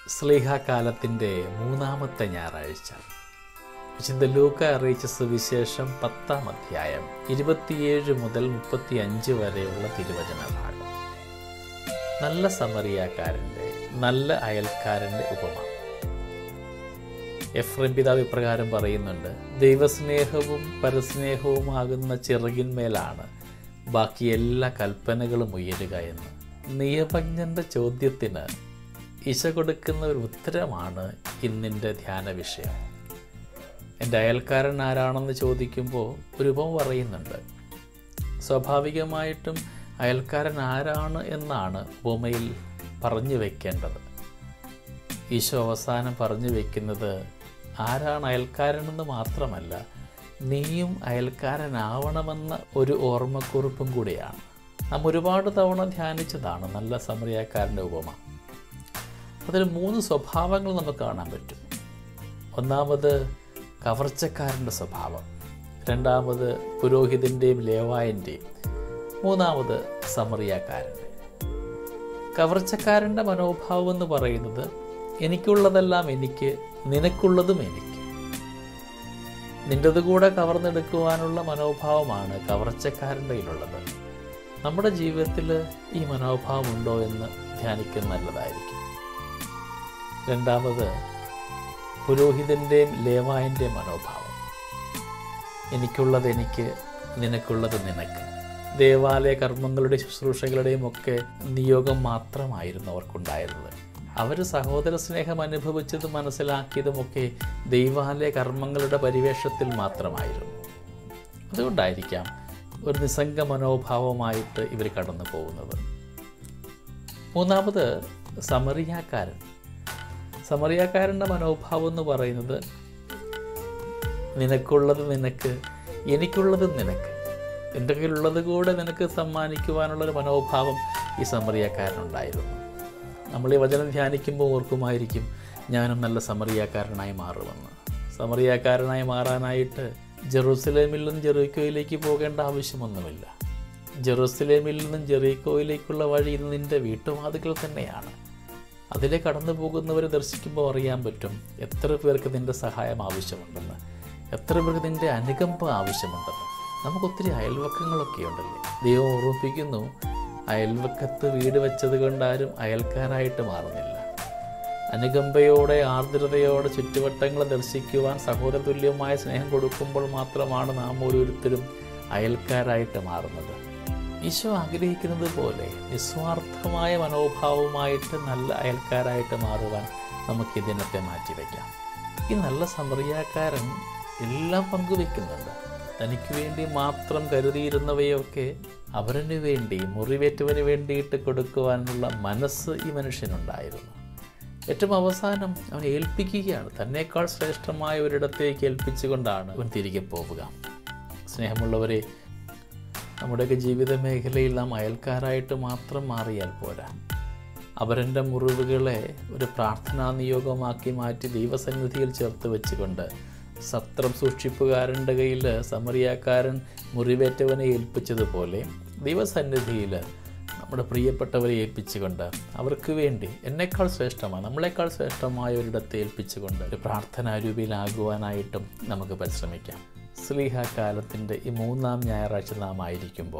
സ്ലീഹാകാലത്തിൻ്റെ മൂന്നാമത്തെ ഞായറാഴ്ച വിശുദ്ധ ലൂക്ക അറിയിച്ച സുവിശേഷം പത്താം അധ്യായം ഇരുപത്തിയേഴ് മുതൽ മുപ്പത്തി അഞ്ച് വരെയുള്ള തിരുവചന ഭാഗം നല്ല സമറിയാക്കാരൻ്റെ നല്ല അയൽക്കാരൻ്റെ ഉപമ എഫ്രൈം പിതാവ് ഇപ്രകാരം പറയുന്നുണ്ട് ദൈവസ്നേഹവും പരസ്നേഹവുമാകുന്ന ചിറകിന്മേലാണ് ബാക്കി എല്ലാ കൽപ്പനകളും ഉയരുക എന്ന് നിയമജ്ഞൻ്റെ ചോദ്യത്തിന് ഈശ കൊടുക്കുന്ന ഒരു ഉത്തരമാണ് ഇന്നിൻ്റെ ധ്യാന വിഷയം എൻ്റെ അയൽക്കാരൻ ആരാണെന്ന് ചോദിക്കുമ്പോൾ ഒരു ഉപമ പറയുന്നുണ്ട് സ്വാഭാവികമായിട്ടും അയൽക്കാരൻ ആരാണ് എന്നാണ് ഉപമയിൽ പറഞ്ഞു വെക്കേണ്ടത് ഈശോ അവസാനം പറഞ്ഞു വെക്കുന്നത് ആരാണ് അയൽക്കാരനെന്ന് മാത്രമല്ല നീയും അയൽക്കാരനാവണമെന്ന ഒരു ഓർമ്മക്കുറിപ്പും കൂടിയാണ് നാം ഒരുപാട് തവണ ധ്യാനിച്ചതാണ് നല്ല സമറിയാക്കാരൻ്റെ ഉപമ അതിൽ മൂന്ന് സ്വഭാവങ്ങൾ നമുക്ക് കാണാൻ പറ്റും ഒന്നാമത് കവർച്ചക്കാരൻ്റെ സ്വഭാവം രണ്ടാമത് പുരോഹിതൻ്റെയും ലേവായൻ്റെയും മൂന്നാമത് സമറിയാക്കാരൻ്റെ കവർച്ചക്കാരൻ്റെ മനോഭാവം എന്ന് പറയുന്നത് എനിക്കുള്ളതെല്ലാം എനിക്ക് നിനക്കുള്ളതും എനിക്ക് നിൻ്റെത് കൂടെ കവർന്നെടുക്കുവാനുള്ള മനോഭാവമാണ് കവർച്ചക്കാരൻ്റെ കയ്യിലുള്ളത് നമ്മുടെ ജീവിതത്തിൽ ഈ മനോഭാവം ഉണ്ടോ എന്ന് ധ്യാനിക്കുന്നത് നല്ലതായിരിക്കും രണ്ടാമത് പുരോഹിതൻ്റെയും ലേവായൻ്റെയും മനോഭാവം എനിക്കുള്ളത് എനിക്ക് നിനക്കുള്ളത് നിനക്ക് ദേവാലയ കർമ്മങ്ങളുടെ ശുശ്രൂഷകളുടെയും ഒക്കെ നിയോഗം മാത്രമായിരുന്നു അവർക്കുണ്ടായിരുന്നത് അവർ സഹോദര സ്നേഹം അനുഭവിച്ചതും മനസ്സിലാക്കിയതുമൊക്കെ ദൈവാലയ കർമ്മങ്ങളുടെ പരിവേഷത്തിൽ മാത്രമായിരുന്നു അതുകൊണ്ടായിരിക്കാം ഒരു നിസ്സംഗ മനോഭാവമായിട്ട് ഇവർ കടന്നു പോകുന്നത് മൂന്നാമത് സമറിയാക്കാരൻ സമറിയാക്കാരൻ്റെ മനോഭാവം എന്ന് പറയുന്നത് നിനക്കുള്ളത് നിനക്ക് എനിക്കുള്ളത് നിനക്ക് എൻ്റെ കയ്യിലുള്ളത് കൂടെ നിനക്ക് സമ്മാനിക്കുവാനുള്ളൊരു മനോഭാവം ഈ സമറിയാക്കാരനുണ്ടായിരുന്നു നമ്മൾ ഈ വചനം ധ്യാനിക്കുമ്പോൾ ഓർക്കുമായിരിക്കും ഞാനും നല്ല സമറിയാക്കാരനായി മാറുമെന്ന് സമറിയാക്കാരനായി മാറാനായിട്ട് ജെറൂസലേമിൽ നിന്നും ജെറീക്കോയിലേക്ക് പോകേണ്ട ആവശ്യമൊന്നുമില്ല ജെറൂസലേമിൽ നിന്നും ജെറീക്കോയിലേക്കുള്ള വഴി ഇത് നിൻ്റെ വീട്ടുവാതികൾ തന്നെയാണ് അതിലെ കടന്നു പോകുന്നവരെ ദർശിക്കുമ്പോൾ അറിയാൻ പറ്റും എത്ര പേർക്ക് നിൻ്റെ സഹായം ആവശ്യമുണ്ടെന്ന് എത്ര പേർക്ക് നിൻ്റെ അനുകമ്പ ആവശ്യമുണ്ടെന്ന് നമുക്കൊത്തിരി അയൽവക്കങ്ങളൊക്കെ ഉണ്ടല്ലേ ദൈവം ഓർമ്മിപ്പിക്കുന്നു അയൽവക്കത്ത് വീട് വെച്ചത് കൊണ്ടാരും അയൽക്കാരായിട്ട് മാറുന്നില്ല അനുകമ്പയോടെ ആർദ്രതയോടെ ചുറ്റുവട്ടങ്ങളെ ദർശിക്കുവാൻ സഹോദരതുല്യമായ സ്നേഹം കൊടുക്കുമ്പോൾ മാത്രമാണ് നാം ഓരോരുത്തരും അയൽക്കാരായിട്ട് മാറുന്നത് ഈശോ ആഗ്രഹിക്കുന്നത് പോലെ നിസ്വാർത്ഥമായ മനോഭാവമായിട്ട് നല്ല അയൽക്കാരായിട്ട് മാറുവാൻ നമുക്ക് ഈ ദിനത്തെ മാറ്റിവെക്കാം ഈ നല്ല സമറിയാക്കാരൻ എല്ലാം പങ്കുവെക്കുന്നുണ്ട് തനിക്ക് വേണ്ടി മാത്രം കരുതിയിരുന്നവയൊക്കെ അവരന് വേണ്ടി മുറിവേറ്റവന് വേണ്ടിയിട്ട് കൊടുക്കുവാനുള്ള മനസ്സ് ഈ മനുഷ്യനുണ്ടായിരുന്നു ഏറ്റവും അവസാനം അവൻ ഏൽപ്പിക്കുകയാണ് തന്നേക്കാൾ ശ്രേഷ്ഠമായ ഒരിടത്തേക്ക് ഏൽപ്പിച്ചുകൊണ്ടാണ് അവൻ തിരികെ പോവുക സ്നേഹമുള്ളവരെ നമ്മുടെയൊക്കെ ജീവിത മേഖലയിൽ നാം അയൽക്കാരായിട്ട് മാത്രം മാറിയാൽ പോരാ അവരൻ്റെ മുറിവുകളെ ഒരു പ്രാർത്ഥനാ നിയോഗമാക്കി മാറ്റി ദൈവസന്നിധിയിൽ ചേർത്ത് വെച്ചുകൊണ്ട് സത്രം സൂക്ഷിപ്പുകാരൻ്റെ കയ്യിൽ സമറിയാക്കാരൻ മുറിവേറ്റവനെ ഏൽപ്പിച്ചതുപോലെ ദൈവസന്നിധിയിൽ നമ്മുടെ പ്രിയപ്പെട്ടവരെ ഏൽപ്പിച്ചുകൊണ്ട് അവർക്ക് വേണ്ടി എന്നെക്കാൾ ശ്രേഷ്ഠമാണ് നമ്മളെക്കാൾ ശ്രേഷ്ഠമായ ഒരിടത്തെ ഏൽപ്പിച്ചുകൊണ്ട് ഒരു പ്രാർത്ഥനാരൂപിയിലാകുവാനായിട്ടും നമുക്ക് പരിശ്രമിക്കാം സ്ലീഹ കാലത്തിൻ്റെ ഈ മൂന്നാം ഞായറാഴ്ച നാം ആയിരിക്കുമ്പോൾ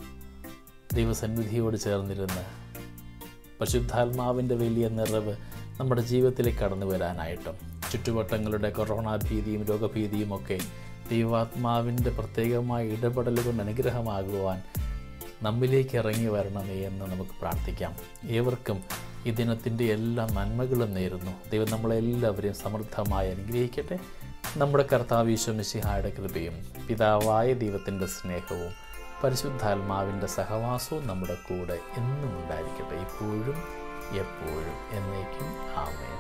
ദൈവസന്നിധിയോട് ചേർന്നിരുന്ന് പരിശുദ്ധാത്മാവിൻ്റെ വലിയ നിറവ് നമ്മുടെ ജീവിതത്തിലേക്ക് കടന്നു വരാനായിട്ടും ചുറ്റുവട്ടങ്ങളുടെ കൊറോണ ഭീതിയും രോഗഭീതിയും ഒക്കെ ദൈവാത്മാവിൻ്റെ പ്രത്യേകമായ ഇടപെടൽ കൊണ്ട് അനുഗ്രഹമാകുവാൻ നമ്മിലേക്ക് ഇറങ്ങി വരണമേ എന്ന് നമുക്ക് പ്രാർത്ഥിക്കാം ഏവർക്കും ഈ ദിനത്തിൻ്റെ എല്ലാ നന്മകളും നേരുന്നു ദൈവം നമ്മളെല്ലാവരെയും സമൃദ്ധമായി അനുഗ്രഹിക്കട്ടെ നമ്മുടെ കർത്താവീശ്വമിശിഹായുടെ കൃപയും പിതാവായ ദൈവത്തിൻ്റെ സ്നേഹവും പരിശുദ്ധാത്മാവിൻ്റെ സഹവാസവും നമ്മുടെ കൂടെ എന്നും ഉണ്ടായിരിക്കട്ടെ ഇപ്പോഴും എപ്പോഴും എന്നേക്കും ആമേൻ